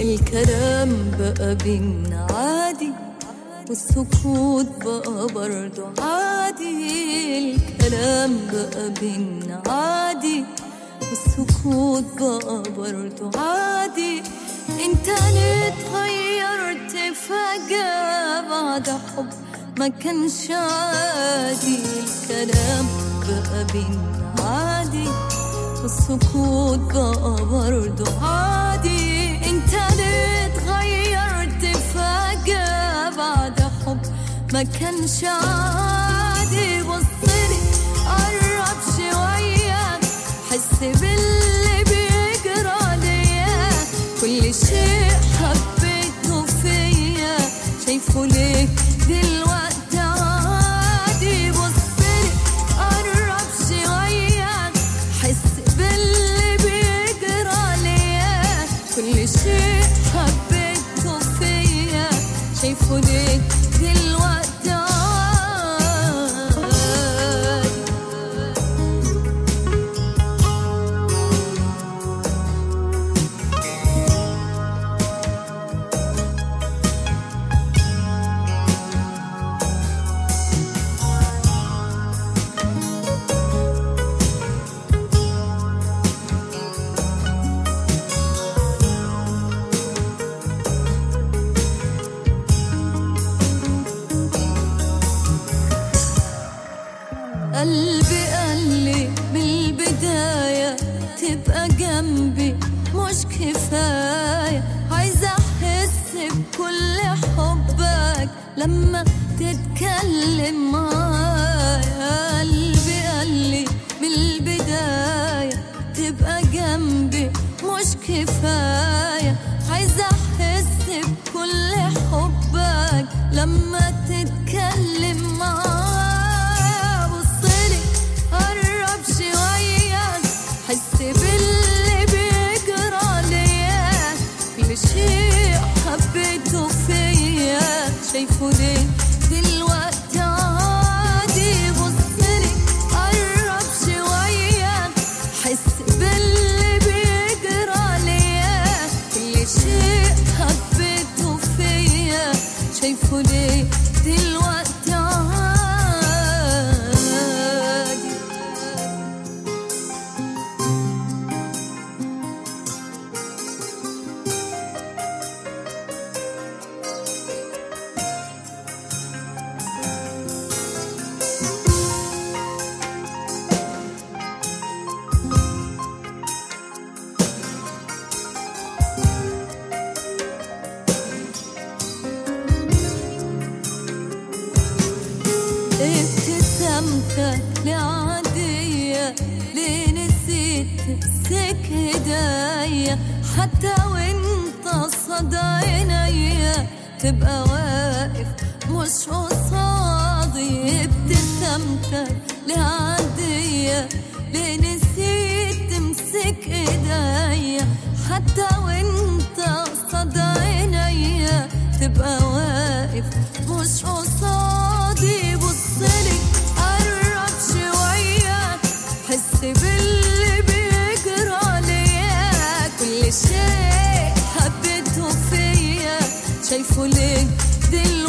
الكلام بقى بينا عادي والسكوت بقى برضه عادي الكلام بقى بينا عادي والسكوت بقى برضه عادي انت ليه اتغيرت فجأة بعد حب ما كانش عادي الكلام بقى بينا عادي والسكوت بقى برضه عادي انت ليه اتغيرت فجأة بعد حب ما كانش عادي بصلي قرب شوية حس باللي بيجرى ليا كل شيء حبيته فيا شايفه ليك دلوقتي عادي بصلي قرب شوية حس باللي بيجرى ليا كل شيء حبيته فيا شايفه ليك دلوقتي عادي قلبي قال لي من البداية تبقى جنبي مش كفاية عايزة أحس بكل حبك لما تتكلم معايا قلبي قال لي من البداية تبقى جنبي مش كفاية عايزة أحس بكل حبك لما تتكلم معايا بصلي قرب شوية حس باللي بيجرى ليا كل شيء حبيته فيا شايفه ليه دلوقتي عادي بصلي قرب شوية حس باللي بيجرى ليا كل شيء حبيته فيا شايفه ليه دلوقتي عادي ابتسامتك لعادية ليه نسيت تمسك ايديا حتى وانت قصاد عينيا تبقى واقف مش قصادي ابتسامتك لعادية ليه نسيت تمسك ايديا حتى وانت قصاد عينيا تبقى واقف مش قصادي بصلي قرب شوية حس باللي بيجرى ليا كل شيء حبيته فيا شايفه ليك دلوقتي